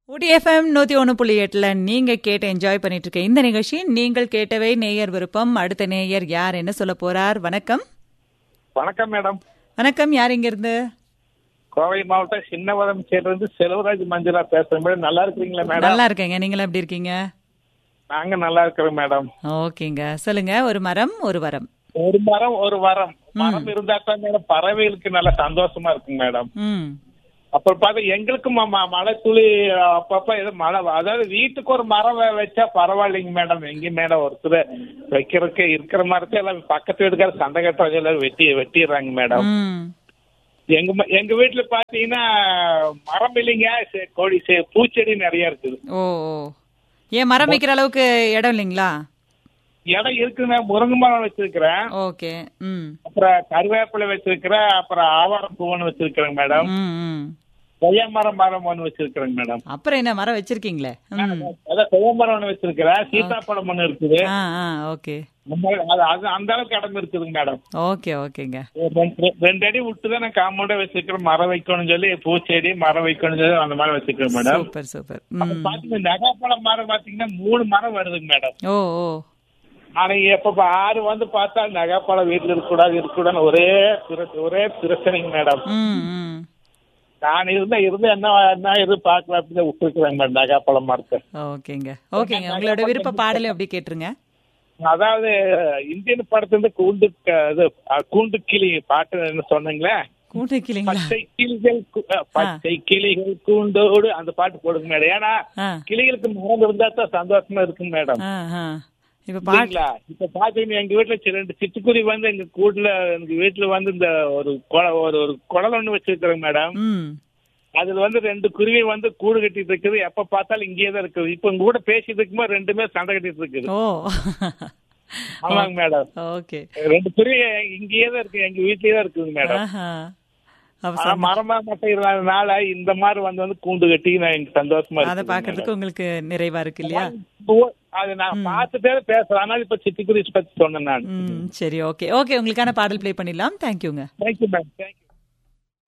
ஊட்டி FM நூத்தி ஒன்று புள்ளி எட்டுல நீங்க கேட்டு என்ஜாய் பண்ணிட்டு இருக்க இந்த நிகழ்ச்சி நீங்கள் கேட்டவை நேயர் விருப்பம் அடுத்த நேயர் யார் என்ன சொல்ல போறார் வணக்கம் வணக்கம் மேடம் வணக்கம் யார் இங்க இருந்து கோவை மாவட்டம் சின்னவரம் சேர்ந்து செல்வராஜ் மஞ்சளா பேசுறேன் மேடம் நல்லா இருக்கிறீங்களா மேடம் நல்லா இருக்கேங்க நீங்களும் எப்படி இருக்கீங்க நாங்க நல்லா இருக்கிறோம் மேடம் ஓகேங்க சொல்லுங்க ஒரு மரம் ஒரு வரம் ஒரு மரம் ஒரு வரம் மரம் இருந்தா தான் மேடம் பறவைகளுக்கு நல்ல சந்தோஷமா இருக்குங்க மேடம் ம் அப்புறம் பார்த்தா எங்களுக்கும் ம- ம- மழை துளி அப்பப்ப ஏதோ மழை வ- அதாவது வீட்டுக்கு ஒரு மரம் வ- வச்சா பரவாயில்லைங்க மேடம் எங்க மேடம் ஒருத்தர் வைக்கிறதுக்கு இருக்கிற மரத்தை எல்லாம் பக்கத்து வீட்டுக்கார சண்டை கட்டுறவங்க எல்லாம் வெட்டி வெட்டிடுறாங்க மேடம் ம் எங்க ம- எங்க வீட்டுல பாத்தீங்கன்னா மரம் இல்லைங்க செ- கொடி செ- பூச்செடி நிறைய இருக்குது ஓ ஓ ஏன் மரம் வைக்கிற அளவுக்கு இடம் இல்லைங்களா இடம் இருக்குங்க முருங்கை மரம் வச்சிருக்கிறேன் ஓகே ம் அப்புறம் கருவேப்பிலை வச்சிருக்கிறேன் அப்புறம் ஆவாரம் பூ ஒன்று வச்சிருக்கிறேங்க மேடம் ம் ம் கொய்யா மரம் மரம் ஒன்று வச்சிருக்கிறேங்க மேடம் அப்புறம் என்ன மரம் வச்சிருக்கீங்களே ம் அதான் கொய்யா மரம் ஒன்று வச்சிருக்கிறேன் சீதாப்பழம் ஒன்று இருக்குது ஆ ஆ ஓகே அந்த- அது அது அந்த அளவுக்கு இடம் இருக்குதுங்க மேடம் ஓகே ஓகேங்க ஒரு ரெண்டு- ரெ- ரெண்டு அடி விட்டு தான் நான் காம்பவுண்டே வச்சிருக்கிறேன் மரம் வைக்கணும்னு சொல்லி பூச்செடி மரம் வைக்கணும்னு சொல்லி அந்த மாதிரி வச்சிருக்கிறேன் மேடம் சூப்பர் சூப்பர் அப்புறம் ம் பாத்தீங்கன்னா நகாப்பழம் மரம் பாத்தீங்கன்னா மூணு மரம் வருதுங்க மேடம் ஓ ஓ ஆனா எப்ப ஆறு வந்து பார்த்தா நகைப்பழம் வீட்டுல இருக்கக்கூடாது இருக்கக்கூடாது ஒரே பிர- ஒரே பிரச்சனைங்க மேடம் ம் ம் நான் இருந்த இருந்து என்ன என்ன இது பார்க்கலாம் அப்படின்னு விட்டுருக்குறேங்க மேடம் நகைப்பழம் மரத்தை ஓகேங்க ஓகேங்க உங்களோட விருப்ப பாடலை அப்படி கேட்டுருங்க அதாவது இந்தியன் படத்துல கூண்டு க- இது அஹ், கூண்டு கிளி பாட்டு என்ன சொன்னீங்களே கூண்டு கிளிங்களா பச்சை கிளிகள் கு- அஹ், பச்சை கிளிகள் கூண்டோடு அந்த பாட்டு போடுங்க மேடம் ஏன்னா ஆ கிளிகளுக்கு மரம் இருந்தா தான் சந்தோஷமா இருக்குங்க மேடம் ஆ ஆ இப்ப பாட்டு இல்லைங்களா இப்ப பாத்தீங்கன்னா எங்க வீட்டுல சி- ரெண்டு சிட்டுக்குருவி வந்து எங்க கூட்டுல எங்க வீட்டுல வந்து இந்த ஒரு கொ- ஒரு ஒரு குடல் ஒண்ணு வச்சிருக்கிறேங்க மேடம் ம் அதுல வந்து ரெண்டு குருவி வந்து கூடு கட்டிட்டு இருக்குது எப்ப பார்த்தாலும் இங்கேயே தான் இருக்குது இப்ப உங்க கூட பேசிட்டு இருக்கும்போது ரெண்டுமே சண்டை கட்டிட்டு இருக்குது ஓ ஆமாங்க மேடம் ஓகே ரெண்டு குருவி இங்கேயே தான் இருக்கு எங்க வீட்லயே தான் இருக்குங்க மேடம் ஆஹா அப்ப ஆனா சந்தோஷம். மரமா மட்டும் இல்லாதனால இந்த மாதிரி வந்து வந்து கூண்டு கட்டி நான் எனக்கு சந்தோஷமா அதை இருக்கு பாக்குறதுக்கு உங்களுக்கு நிறைவா இருக்கு இல்லையா அது நான் பார்த்துட்டே பேசுறேன் ஆனால் இப்ப சிட்டுக்குருவி பத்தி சொன்னேன் நான் ம் சரி ஓகே ஓகே உங்களுக்கான பாடல் ப்ளே பண்ணிடலாம் தேங்க்யூங்க தேங்க்யூ மேம் தேங்க்யூ